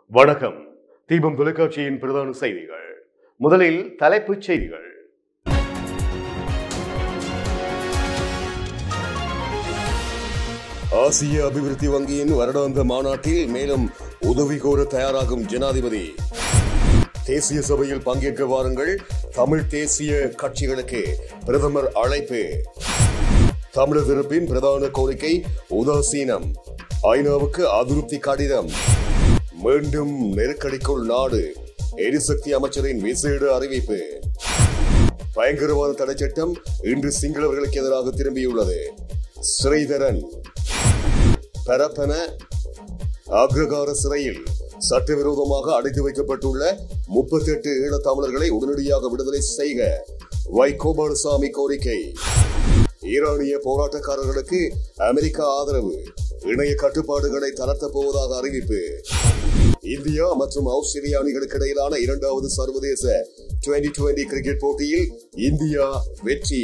வணக்கம் தீபம் தொலைக்காட்சியின் பிரதான செய்திகள் முதலில் தலைப்புச் செய்திகள் ஆசிய அபிவிருத்தி வங்கியின் வருடாந்த மாநாட்டில் மேலும் உதவி கோர தயாராகும் ஜனாதிபதி தேசிய சபையில் பங்கேற்க வாருங்கள் தமிழ் தேசிய கட்சிகளுக்கு பிரதமர் அழைப்பு தமிழர் தரப்பின் பிரதான கோரிக்கை உதாசீனம் ஐநாவுக்கு அதிருப்தி கடிதம் மீண்டும் நெருக்கடிக்குள் நாடு எரிசக்தி அமைச்சரின் விசேட அறிவிப்பு பயங்கரவாத தடை சட்டம் இன்று சிங்களவர்களுக்கு எதிராக திரும்பியுள்ளது ஸ்ரீதரன் பரப்பன அக்ரகார சிறையில் சட்டவிரோதமாக அடைத்து வைக்கப்பட்டுள்ள முப்பத்தி எட்டு ஈழத்தமிழர்களை உடனடியாக விடுதலை செய்க வை கோபாலசாமி கோரிக்கை ஈரானிய போராட்டக்காரர்களுக்கு அமெரிக்கா ஆதரவு இணைய கட்டுப்பாடுகளை தளர்த்தப் போவதாக அறிவிப்பு இந்தியா மற்றும் ஆஸ்திரேலிய அணிகளுக்கு இடையிலான இரண்டாவது சர்வதேச டுவெண்டி டுவெண்டி கிரிக்கெட் போட்டியில் இந்தியா வெற்றி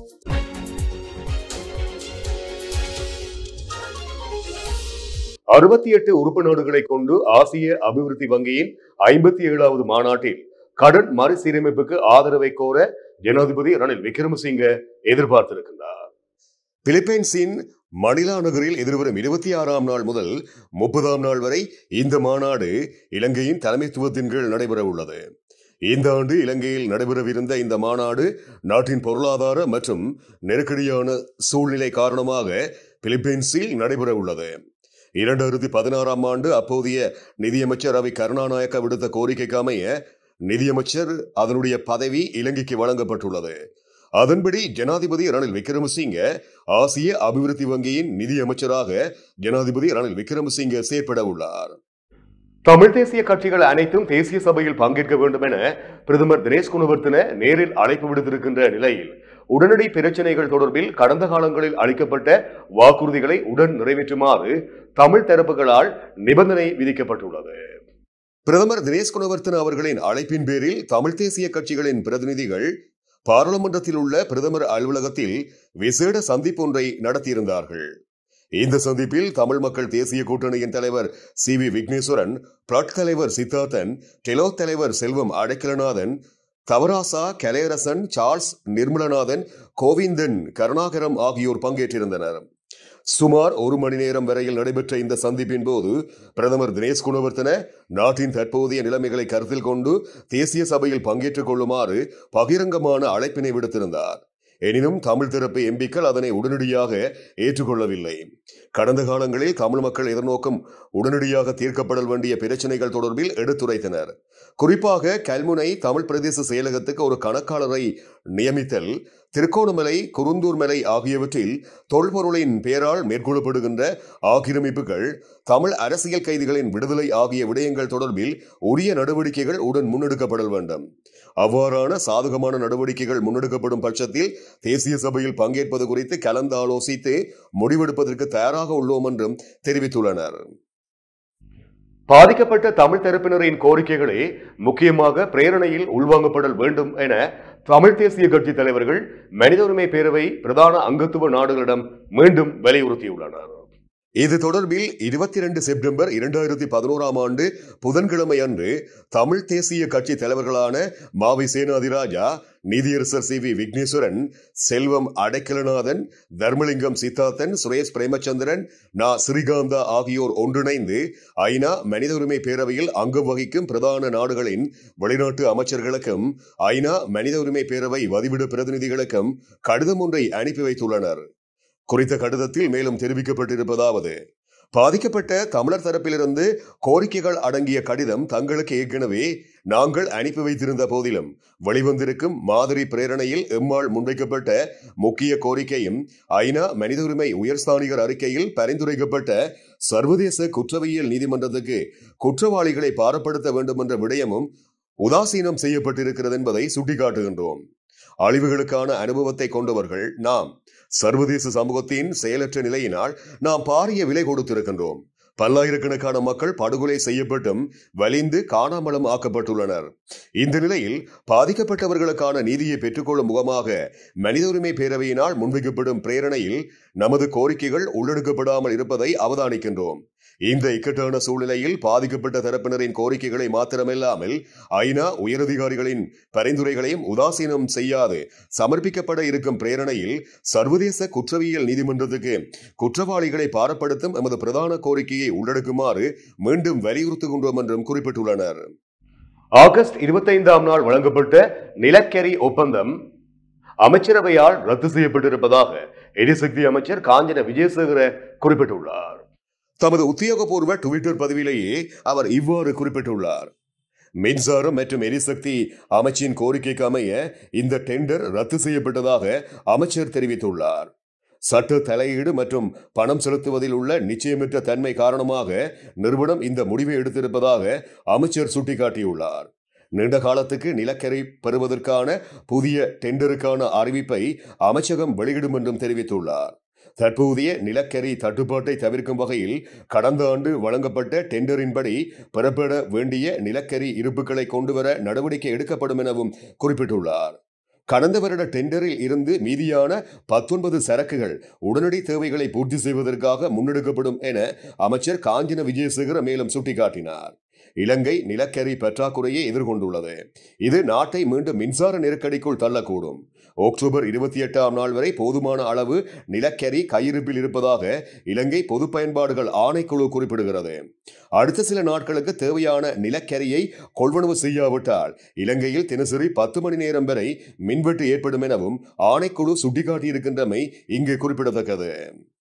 அறுபத்தி எட்டு உறுப்பு நாடுகளை கொண்டு ஆசிய அபிவிருத்தி வங்கியின் ஐம்பத்தி ஏழாவது மாநாட்டில் கடன் மறுசீரமைப்புக்கு ஆதரவை கோர ஜனாதிபதி ரணில் விக்ரமசிங்க எதிர்பார்த்திருக்கின்றார் பிலிப்பைன்ஸின் மணிலா நகரில் எதிர்வரும் இருபத்தி ஆறாம் நாள் முதல் முப்பதாம் நாள் வரை இந்த மாநாடு இலங்கையின் தலைமைத்துவத்தின் கீழ் நடைபெற உள்ளது இந்த ஆண்டு இலங்கையில் நடைபெறவிருந்த இந்த மாநாடு நாட்டின் பொருளாதார மற்றும் நெருக்கடியான சூழ்நிலை காரணமாக பிலிப்பைன்ஸில் நடைபெற உள்ளது இரண்டாயிரத்தி பதினாறாம் ஆண்டு அப்போதைய நிதியமைச்சர் ரவி கருணாநாயக்க விடுத்த கோரிக்கைக்கு அமைய நிதியமைச்சர் அதனுடைய பதவி இலங்கைக்கு வழங்கப்பட்டுள்ளது அதன்படி ஜனாதிபதி ரணில் விக்ரமசிங்க ஆசிய அபிவிருத்தி வங்கியின் நிதி அமைச்சராக ஜனாதிபதி ரணில் விக்ரமசிங்க செயற்பட உள்ளார் தமிழ் தேசிய கட்சிகள் அனைத்தும் தேசிய சபையில் பங்கேற்க வேண்டும் என பிரதமர் தினேஷ் குணவர்த்தன நேரில் அழைப்பு விடுத்திருக்கின்ற நிலையில் உடனடி பிரச்சனைகள் தொடர்பில் கடந்த காலங்களில் அளிக்கப்பட்ட வாக்குறுதிகளை உடன் நிறைவேற்றுமாறு தமிழ் தரப்புகளால் நிபந்தனை விதிக்கப்பட்டுள்ளது பிரதமர் தினேஷ் குணவர்த்தன அவர்களின் அழைப்பின் பேரில் தமிழ் தேசிய கட்சிகளின் பிரதிநிதிகள் பாராளுமன்றத்தில் உள்ள பிரதமர் அலுவலகத்தில் விசேட சந்திப்பொன்றை நடத்தியிருந்தார்கள் இந்த சந்திப்பில் தமிழ் மக்கள் தேசிய கூட்டணியின் தலைவர் சி வி விக்னேஸ்வரன் பிளாட் தலைவர் சித்தார்த்தன் டெலோ தலைவர் செல்வம் அடைக்கலநாதன் தவராசா கலையரசன் சார்ல்ஸ் நிர்மலநாதன் கோவிந்தன் கருணாகரம் ஆகியோர் பங்கேற்றிருந்தனர் சுமார் ஒரு மணி நேரம் வரையில் நடைபெற்ற இந்த சந்திப்பின் போது பிரதமர் தினேஷ் குணவர்த்தன நாட்டின் தற்போதைய நிலைமைகளை கருத்தில் கொண்டு தேசிய சபையில் பங்கேற்றுக் கொள்ளுமாறு பகிரங்கமான அழைப்பினை விடுத்திருந்தார் எனினும் தமிழ் தரப்பு எம்பிக்கள் அதனை உடனடியாக ஏற்றுக்கொள்ளவில்லை கடந்த காலங்களில் தமிழ் மக்கள் எதிர்நோக்கும் உடனடியாக தீர்க்கப்பட வேண்டிய பிரச்சனைகள் தொடர்பில் எடுத்துரைத்தனர் குறிப்பாக கல்முனை தமிழ் பிரதேச செயலகத்துக்கு ஒரு கணக்காளரை நியமித்தல் திருக்கோணமலை குருந்தூர் மலை ஆகியவற்றில் தொல்பொருளின் பெயரால் மேற்கொள்ளப்படுகின்ற ஆக்கிரமிப்புகள் தமிழ் அரசியல் கைதிகளின் விடுதலை ஆகிய விடயங்கள் தொடர்பில் உரிய நடவடிக்கைகள் உடன் முன்னெடுக்கப்பட வேண்டும் அவ்வாறான சாதகமான நடவடிக்கைகள் முன்னெடுக்கப்படும் பட்சத்தில் தேசிய சபையில் பங்கேற்பது குறித்து கலந்து ஆலோசித்து முடிவெடுப்பதற்கு தயாராக உள்ளோம் என்றும் தெரிவித்துள்ளனர் பாதிக்கப்பட்ட தமிழ் தரப்பினரின் கோரிக்கைகளே முக்கியமாக பிரேரணையில் உள்வாங்கப்படல் வேண்டும் என தமிழ் தேசிய கட்சி தலைவர்கள் மனித உரிமை பேரவை பிரதான அங்கத்துவ நாடுகளிடம் மீண்டும் வலியுறுத்தியுள்ளனர் இது தொடர்பில் இருபத்தி இரண்டு செப்டம்பர் இரண்டாயிரத்தி பதினோராம் ஆண்டு புதன்கிழமை அன்று தமிழ் தேசிய கட்சி தலைவர்களான மாவி சேனாதிராஜா நீதியரசர் சி வி விக்னேஸ்வரன் செல்வம் அடைக்கலநாதன் தர்மலிங்கம் சித்தார்த்தன் சுரேஷ் பிரேமச்சந்திரன் நா ஸ்ரீகாந்தா ஆகியோர் ஒன்றிணைந்து ஐநா மனித உரிமை பேரவையில் அங்கம் வகிக்கும் பிரதான நாடுகளின் வெளிநாட்டு அமைச்சர்களுக்கும் ஐநா மனித உரிமை பேரவை வதிவிட பிரதிநிதிகளுக்கும் கடிதம் ஒன்றை அனுப்பி வைத்துள்ளனர் குறித்த கடிதத்தில் மேலும் தெரிவிக்கப்பட்டிருப்பதாவது பாதிக்கப்பட்ட தமிழர் தரப்பிலிருந்து கோரிக்கைகள் அடங்கிய கடிதம் தங்களுக்கு ஏற்கனவே நாங்கள் அனுப்பி வைத்திருந்த போதிலும் வெளிவந்திருக்கும் மாதிரி பிரேரணையில் எம்மாள் முன்வைக்கப்பட்ட முக்கிய கோரிக்கையும் ஐநா மனித உரிமை உயர்ஸ்தானிகர் அறிக்கையில் பரிந்துரைக்கப்பட்ட சர்வதேச குற்றவியல் நீதிமன்றத்துக்கு குற்றவாளிகளை பாரப்படுத்த வேண்டும் என்ற விடயமும் உதாசீனம் செய்யப்பட்டிருக்கிறது என்பதை சுட்டிக்காட்டுகின்றோம் அழிவுகளுக்கான அனுபவத்தை கொண்டவர்கள் நாம் சர்வதேச சமூகத்தின் செயலற்ற நிலையினால் நாம் பாரிய விலை கொடுத்திருக்கின்றோம் பல்லாயிரக்கணக்கான மக்கள் படுகொலை செய்யப்பட்டும் வலிந்து காணாமலும் ஆக்கப்பட்டுள்ளனர் இந்த நிலையில் பாதிக்கப்பட்டவர்களுக்கான நீதியை பெற்றுக்கொள்ளும் முகமாக மனித உரிமை பேரவையினால் முன்வைக்கப்படும் பிரேரணையில் நமது கோரிக்கைகள் உள்ளெடுக்கப்படாமல் இருப்பதை அவதானிக்கின்றோம் இந்த இக்கட்டான சூழ்நிலையில் பாதிக்கப்பட்ட தரப்பினரின் கோரிக்கைகளை மாத்திரமல்லாமல் ஐநா உயரதிகாரிகளின் பரிந்துரைகளையும் உதாசீனம் செய்யாது சமர்ப்பிக்கப்பட இருக்கும் பிரேரணையில் சர்வதேச குற்றவியல் நீதிமன்றத்துக்கு குற்றவாளிகளை பாரப்படுத்தும் எமது பிரதான கோரிக்கையை உள்ளடக்குமாறு மீண்டும் வலியுறுத்துகின்றோம் என்றும் குறிப்பிட்டுள்ளனர் ஆகஸ்ட் இருபத்தைந்தாம் நாள் வழங்கப்பட்ட நிலக்கரி ஒப்பந்தம் அமைச்சரவையால் ரத்து செய்யப்பட்டிருப்பதாக எரிசக்தி அமைச்சர் காஞ்சன விஜயசேகர குறிப்பிட்டுள்ளார் தமது உத்தியோகபூர்வ டுவிட்டர் பதிவிலேயே அவர் இவ்வாறு குறிப்பிட்டுள்ளார் மின்சாரம் மற்றும் எரிசக்தி அமைச்சின் கோரிக்கைக்கு அமைய இந்த டெண்டர் ரத்து செய்யப்பட்டதாக அமைச்சர் தெரிவித்துள்ளார் சட்ட தலையீடு மற்றும் பணம் செலுத்துவதில் உள்ள நிச்சயமற்ற தன்மை காரணமாக நிறுவனம் இந்த முடிவை எடுத்திருப்பதாக அமைச்சர் சுட்டிக்காட்டியுள்ளார் நீண்ட காலத்துக்கு நிலக்கரி பெறுவதற்கான புதிய டெண்டருக்கான அறிவிப்பை அமைச்சகம் வெளியிடும் என்றும் தெரிவித்துள்ளார் தற்போதைய நிலக்கரி தட்டுப்பாட்டை தவிர்க்கும் வகையில் கடந்த ஆண்டு வழங்கப்பட்ட டெண்டரின்படி பெறப்பட வேண்டிய நிலக்கரி இருப்புகளை கொண்டுவர நடவடிக்கை எடுக்கப்படும் எனவும் குறிப்பிட்டுள்ளார் கடந்த வருட டெண்டரில் இருந்து மீதியான பத்தொன்பது சரக்குகள் உடனடி தேவைகளை பூர்த்தி செய்வதற்காக முன்னெடுக்கப்படும் என அமைச்சர் காஞ்சன விஜயசேகர மேலும் சுட்டிக்காட்டினார் இலங்கை நிலக்கரி பற்றாக்குறையை எதிர்கொண்டுள்ளது இது நாட்டை மீண்டும் மின்சார நெருக்கடிக்குள் தள்ளக்கூடும் அக்டோபர் இருபத்தி எட்டாம் நாள் வரை போதுமான அளவு நிலக்கரி கையிருப்பில் இருப்பதாக இலங்கை பொது பயன்பாடுகள் ஆணைக்குழு குறிப்பிடுகிறது அடுத்த சில நாட்களுக்கு தேவையான நிலக்கரியை கொள்வனவு செய்யாவிட்டால் இலங்கையில் தினசரி பத்து மணி நேரம் வரை மின்வெட்டு ஏற்படும் எனவும் ஆணைக்குழு சுட்டிக்காட்டியிருக்கின்றமை இங்கு குறிப்பிடத்தக்கது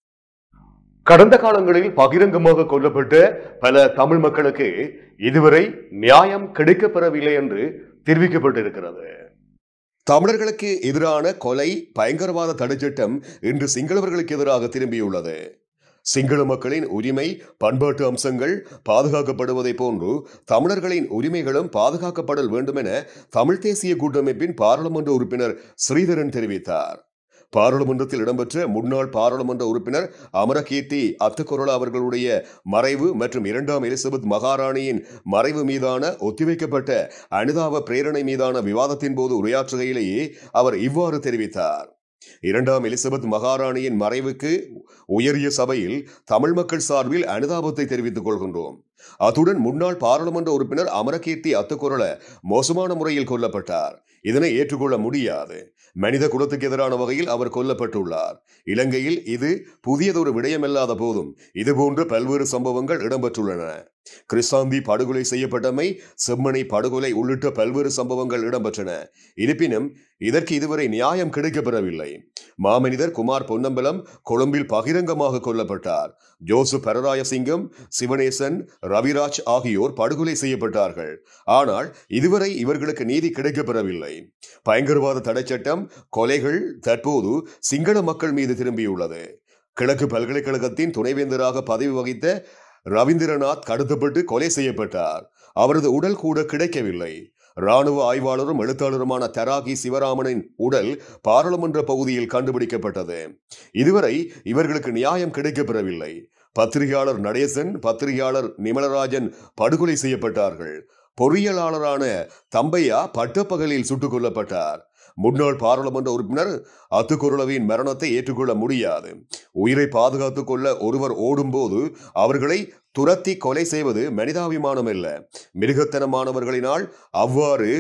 கடந்த காலங்களில் பகிரங்கமாக கொல்லப்பட்ட பல தமிழ் மக்களுக்கு இதுவரை நியாயம் கிடைக்கப்பெறவில்லை என்று தெரிவிக்கப்பட்டிருக்கிறது தமிழர்களுக்கு எதிரான கொலை பயங்கரவாத தடைச்சட்டம் இன்று சிங்களவர்களுக்கு எதிராக திரும்பியுள்ளது சிங்கள மக்களின் உரிமை பண்பாட்டு அம்சங்கள் பாதுகாக்கப்படுவதை போன்று தமிழர்களின் உரிமைகளும் பாதுகாக்கப்படல் வேண்டும் என தமிழ் தேசிய கூட்டமைப்பின் பாராளுமன்ற உறுப்பினர் ஸ்ரீதரன் தெரிவித்தார் பாராளுமன்றத்தில் இடம்பெற்ற முன்னாள் பாராளுமன்ற உறுப்பினர் அமரகீர்த்தி அத்துக்குரலா அவர்களுடைய மறைவு மற்றும் இரண்டாம் எலிசபெத் மகாராணியின் மறைவு மீதான ஒத்திவைக்கப்பட்ட அனுதாப பிரேரணை மீதான விவாதத்தின் போது உரையாற்றுகையிலேயே அவர் இவ்வாறு தெரிவித்தார் இரண்டாம் எலிசபெத் மகாராணியின் மறைவுக்கு உயரிய சபையில் தமிழ் மக்கள் சார்பில் அனுதாபத்தை தெரிவித்துக் கொள்கின்றோம் அத்துடன் முன்னாள் பாராளுமன்ற உறுப்பினர் அமரகீர்த்தி அத்துக்குரல மோசமான முறையில் கொல்லப்பட்டார் இதனை ஏற்றுக்கொள்ள முடியாது மனித குலத்துக்கு எதிரான வகையில் அவர் கொல்லப்பட்டுள்ளார் இலங்கையில் இது புதியதொரு விடயமல்லாத போதும் இதுபோன்ற பல்வேறு சம்பவங்கள் இடம்பெற்றுள்ளன கிறிஸ்தாந்தி படுகொலை செய்யப்பட்டமை செம்மணி படுகொலை உள்ளிட்ட பல்வேறு சம்பவங்கள் இடம்பெற்றன இருப்பினும் இதற்கு இதுவரை நியாயம் கிடைக்கப்பெறவில்லை மாமனிதர் குமார் பொன்னம்பலம் கொழும்பில் பகிரங்கமாக கொல்லப்பட்டார் ஜோசப் பரராயசிங்கம் சிவனேசன் ரவிராஜ் ஆகியோர் படுகொலை செய்யப்பட்டார்கள் ஆனால் இதுவரை இவர்களுக்கு நீதி கிடைக்கப்பெறவில்லை பயங்கரவாத தடை சட்டம் கொலைகள் தற்போது சிங்கள மக்கள் மீது திரும்பியுள்ளது கிழக்கு பல்கலைக்கழகத்தின் துணைவேந்தராக பதவி வகித்த ரவீந்திரநாத் கடத்தப்பட்டு கொலை செய்யப்பட்டார் அவரது உடல் கூட கிடைக்கவில்லை ராணுவ ஆய்வாளரும் எழுத்தாளருமான தராகி சிவராமனின் உடல் பாராளுமன்ற பகுதியில் கண்டுபிடிக்கப்பட்டது இதுவரை இவர்களுக்கு நியாயம் கிடைக்கப்பெறவில்லை பத்திரிகையாளர் நடேசன் பத்திரிகையாளர் நிமலராஜன் படுகொலை செய்யப்பட்டார்கள் பொறியியலாளரான தம்பையா பட்டப்பகலில் சுட்டுக் கொல்லப்பட்டார் முன்னாள் பாராளுமன்ற உறுப்பினர் அத்துக்குருளவின் மரணத்தை ஏற்றுக்கொள்ள முடியாது உயிரை பாதுகாத்துக் கொள்ள ஒருவர் ஓடும்போது அவர்களை துரத்தி கொலை செய்வது மனிதாபிமானம் அல்ல மிருகத்தனமானவர்களினால் அவ்வாறு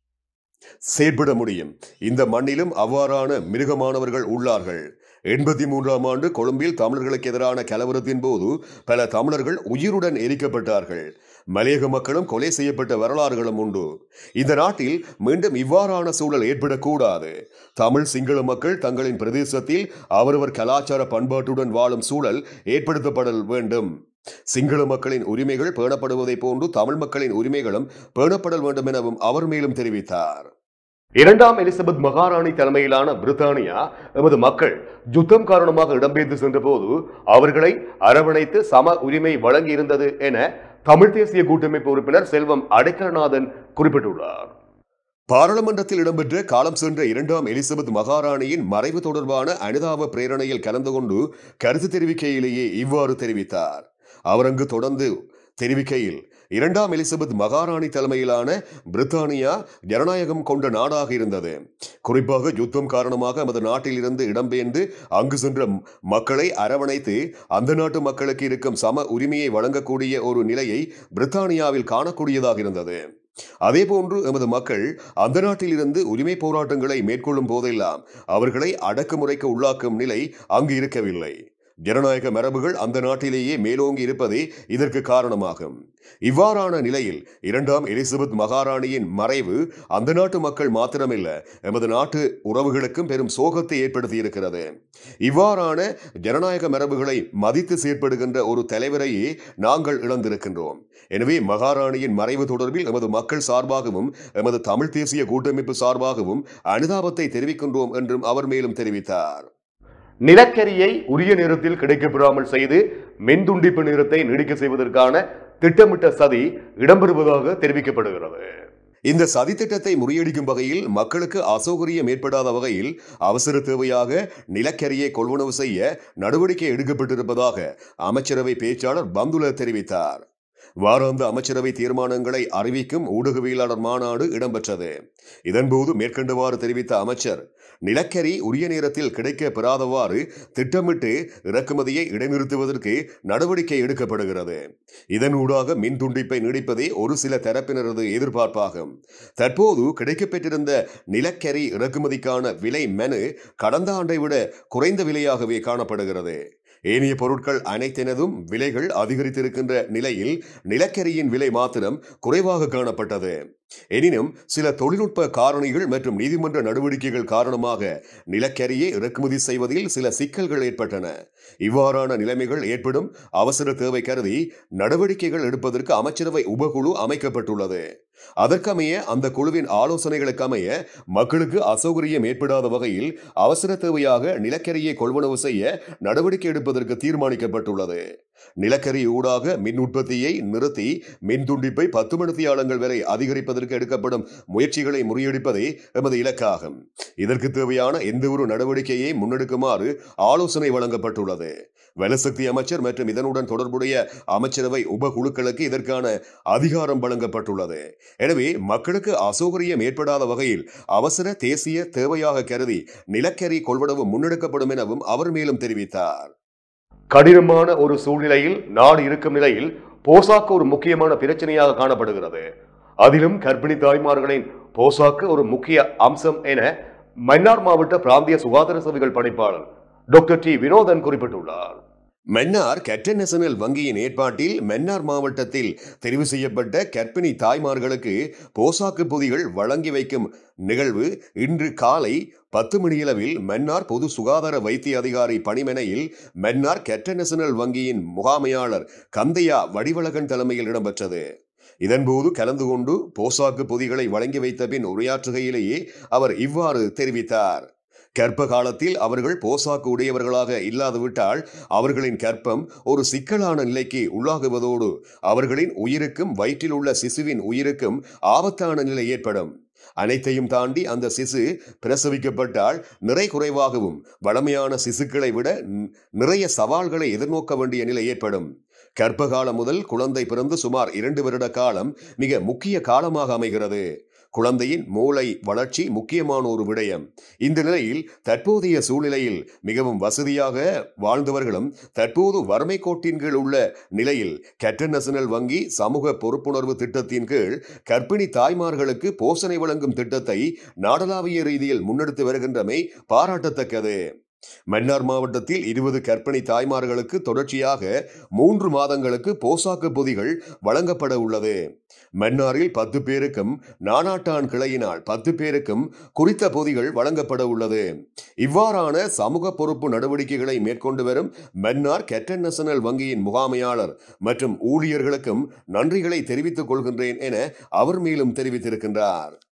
செயற்பட முடியும் இந்த மண்ணிலும் அவ்வாறான மிருகமானவர்கள் உள்ளார்கள் எண்பத்தி மூன்றாம் ஆண்டு கொழும்பில் தமிழர்களுக்கு எதிரான கலவரத்தின் போது பல தமிழர்கள் உயிருடன் எரிக்கப்பட்டார்கள் மலையக மக்களும் கொலை செய்யப்பட்ட வரலாறுகளும் உண்டு இந்த நாட்டில் மீண்டும் இவ்வாறான சூழல் ஏற்படக்கூடாது தமிழ் சிங்கள மக்கள் தங்களின் பிரதேசத்தில் அவரவர் கலாச்சார பண்பாட்டுடன் வாழும் சூழல் ஏற்படுத்தப்படல் வேண்டும் சிங்கள மக்களின் உரிமைகள் பேணப்படுவதை போன்று தமிழ் மக்களின் உரிமைகளும் பேணப்படல் வேண்டும் எனவும் அவர் மேலும் தெரிவித்தார் இரண்டாம் எலிசபெத் மகாராணி தலைமையிலான பிரித்தானியா எமது மக்கள் யுத்தம் காரணமாக இடம்பெயர்ந்து சென்றபோது அவர்களை அரவணைத்து சம உரிமை வழங்கி இருந்தது என தமிழ் தேசிய கூட்டமைப்பு உறுப்பினர் செல்வம் அடைக்கலநாதன் குறிப்பிட்டுள்ளார் பாராளுமன்றத்தில் இடம்பெற்ற காலம் சென்ற இரண்டாம் எலிசபெத் மகாராணியின் மறைவு தொடர்பான அனுதாப பிரேரணையில் கலந்து கொண்டு கருத்து தெரிவிக்கையிலேயே இவ்வாறு தெரிவித்தார் அவர் அங்கு தொடர்ந்து தெரிவிக்கையில் இரண்டாம் எலிசபெத் மகாராணி தலைமையிலான பிரித்தானியா ஜனநாயகம் கொண்ட நாடாக இருந்தது குறிப்பாக யுத்தம் காரணமாக நமது நாட்டில் இருந்து இடம்பெயர்ந்து அங்கு சென்ற மக்களை அரவணைத்து அந்த நாட்டு மக்களுக்கு இருக்கும் சம உரிமையை வழங்கக்கூடிய ஒரு நிலையை பிரித்தானியாவில் காணக்கூடியதாக இருந்தது அதேபோன்று எமது மக்கள் அந்த நாட்டில் இருந்து உரிமை போராட்டங்களை மேற்கொள்ளும் போதெல்லாம் அவர்களை அடக்குமுறைக்கு உள்ளாக்கும் நிலை அங்கு இருக்கவில்லை ஜனநாயக மரபுகள் அந்த நாட்டிலேயே மேலோங்கி இருப்பதே இதற்கு காரணமாகும் இவ்வாறான நிலையில் இரண்டாம் எலிசபெத் மகாராணியின் மறைவு அந்த நாட்டு மக்கள் மாத்திரமில்ல எமது நாட்டு உறவுகளுக்கும் பெரும் சோகத்தை ஏற்படுத்தி இருக்கிறது இவ்வாறான ஜனநாயக மரபுகளை மதித்து செயற்படுகின்ற ஒரு தலைவரையே நாங்கள் இழந்திருக்கின்றோம் எனவே மகாராணியின் மறைவு தொடர்பில் எமது மக்கள் சார்பாகவும் எமது தமிழ் தேசிய கூட்டமைப்பு சார்பாகவும் அனுதாபத்தை தெரிவிக்கின்றோம் என்றும் அவர் மேலும் தெரிவித்தார் நிலக்கரியை உரிய நேரத்தில் கிடைக்கப்பெறாமல் செய்து மின்துண்டிப்பு நேரத்தை நீடிக்க செய்வதற்கான திட்டமிட்ட சதி இடம்பெறுவதாக தெரிவிக்கப்படுகிறது இந்த சதித்திட்டத்தை முறியடிக்கும் வகையில் மக்களுக்கு அசௌகரியம் ஏற்படாத வகையில் அவசர தேவையாக நிலக்கரியை கொள்வனவு செய்ய நடவடிக்கை எடுக்கப்பட்டிருப்பதாக அமைச்சரவை பேச்சாளர் பந்துல தெரிவித்தார் வாராந்த அமைச்சரவை தீர்மானங்களை அறிவிக்கும் ஊடகவியலாளர் மாநாடு இடம்பெற்றது இதன்போது மேற்கண்டவாறு தெரிவித்த அமைச்சர் நிலக்கரி உரிய நேரத்தில் கிடைக்க பெறாதவாறு திட்டமிட்டு இறக்குமதியை இடைநிறுத்துவதற்கு நடவடிக்கை எடுக்கப்படுகிறது இதனூடாக மின் துண்டிப்பை நீடிப்பதே ஒரு சில தரப்பினரது எதிர்பார்ப்பாகும் தற்போது கிடைக்கப்பெற்றிருந்த நிலக்கரி இறக்குமதிக்கான விலை மனு கடந்த ஆண்டை விட குறைந்த விலையாகவே காணப்படுகிறது ஏனைய பொருட்கள் அனைத்தினதும் விலைகள் அதிகரித்திருக்கின்ற நிலையில் நிலக்கரியின் விலை மாத்திரம் குறைவாக காணப்பட்டது எனினும் சில தொழில்நுட்ப காரணிகள் மற்றும் நீதிமன்ற நடவடிக்கைகள் காரணமாக நிலக்கரியை இறக்குமதி செய்வதில் சில சிக்கல்கள் ஏற்பட்டன இவ்வாறான நிலைமைகள் ஏற்படும் அவசர தேவை கருதி நடவடிக்கைகள் எடுப்பதற்கு அமைச்சரவை உபகுழு அமைக்கப்பட்டுள்ளது அதற்கமைய அந்த குழுவின் ஆலோசனைகளுக்கு அமைய மக்களுக்கு அசௌகரியம் ஏற்படாத வகையில் அவசர தேவையாக நிலக்கரியை கொள்வனவு செய்ய நடவடிக்கை எடுப்பதற்கு தீர்மானிக்கப்பட்டுள்ளது நிலக்கரி ஊடாக மின் உற்பத்தியை நிறுத்தி மின் துண்டிப்பை பத்து மணித்தியாலங்கள் வரை அதிகரிப்பதற்கு எடுக்கப்படும் முயற்சிகளை முறியடிப்பதே எமது இலக்காகும் இதற்கு தேவையான எந்த ஒரு நடவடிக்கையை முன்னெடுக்குமாறு ஆலோசனை வழங்கப்பட்டுள்ளது வலசக்தி அமைச்சர் மற்றும் இதனுடன் தொடர்புடைய அமைச்சரவை உபகுழுக்களுக்கு இதற்கான அதிகாரம் வழங்கப்பட்டுள்ளது எனவே மக்களுக்கு அசௌகரியம் ஏற்படாத வகையில் அவசர தேசிய தேவையாக கருதி நிலக்கரி கொள்வனவு முன்னெடுக்கப்படும் எனவும் அவர் மேலும் தெரிவித்தார் கடினமான ஒரு சூழ்நிலையில் நாடு இருக்கும் நிலையில் போசாக்கு ஒரு முக்கியமான பிரச்சனையாக காணப்படுகிறது அதிலும் கர்ப்பிணி தாய்மார்களின் போசாக்கு ஒரு முக்கிய அம்சம் என மன்னார் மாவட்ட பிராந்திய சுகாதார சபைகள் பணிப்பாளர் டாக்டர் டி வினோதன் குறிப்பிட்டுள்ளார் மன்னார் கேப்டன் நேஷனல் வங்கியின் ஏற்பாட்டில் மன்னார் மாவட்டத்தில் தெரிவு செய்யப்பட்ட கர்ப்பிணி தாய்மார்களுக்கு போசாக்கு பொதிகள் வழங்கி வைக்கும் நிகழ்வு இன்று காலை பத்து மணியளவில் மன்னார் பொது சுகாதார வைத்திய அதிகாரி பணிமனையில் மன்னார் கேப்டன் நேஷனல் வங்கியின் முகாமையாளர் கந்தையா வடிவழகன் தலைமையில் இடம்பெற்றது இதன்போது கலந்து கொண்டு போசாக்கு பொதிகளை வழங்கி வைத்த பின் உரையாற்றுகையிலேயே அவர் இவ்வாறு தெரிவித்தார் கர்ப்ப காலத்தில் அவர்கள் போசாக்கு உடையவர்களாக இல்லாதுவிட்டால் அவர்களின் கர்ப்பம் ஒரு சிக்கலான நிலைக்கு உள்ளாகுவதோடு அவர்களின் உயிருக்கும் வயிற்றில் உள்ள சிசுவின் உயிருக்கும் ஆபத்தான நிலை ஏற்படும் அனைத்தையும் தாண்டி அந்த சிசு பிரசவிக்கப்பட்டால் நிறை குறைவாகவும் வளமையான சிசுக்களை விட ந- நிறைய சவால்களை எதிர்நோக்க வேண்டிய நிலை ஏற்படும் கர்ப்பகாலம் முதல் குழந்தை பிறந்து சுமார் இரண்டு வருட காலம் மிக முக்கிய காலமாக அமைகிறது குழந்தையின் மூளை வளர்ச்சி முக்கியமான ஒரு விடயம் இந்த நிலையில் தற்போதைய சூழ்நிலையில் மிகவும் வசதியாக வாழ்ந்தவர்களும் தற்போது வறுமை கோட்டின் கீழ் உள்ள நிலையில் கேப்டன் நேஷனல் வங்கி சமூக பொறுப்புணர்வு திட்டத்தின் கீழ் கர்ப்பிணி தாய்மார்களுக்கு போஷணை வழங்கும் திட்டத்தை நாடளாவிய ரீதியில் முன்னெடுத்து வருகின்றமை பாராட்டத்தக்கது மன்னார் மாவட்டத்தில் இருபது கர்ப்பிணி தாய்மார்களுக்கு தொடர்ச்சியாக மூன்று மாதங்களுக்கு போசாக்கு பொதிகள் வழங்கப்பட உள்ளது மன்னாரில் பத்து பேருக்கும் நானாட்டான் கிளையினால் பத்து பேருக்கும் குறித்த பொதிகள் வழங்கப்பட உள்ளது இவ்வாறான சமூக பொறுப்பு நடவடிக்கைகளை மேற்கொண்டு வரும் மன்னார் கேப்டன் நேஷனல் வங்கியின் முகாமையாளர் மற்றும் ஊழியர்களுக்கும் நன்றிகளை தெரிவித்துக் கொள்கின்றேன் என அவர் மேலும் தெரிவித்திருக்கின்றார்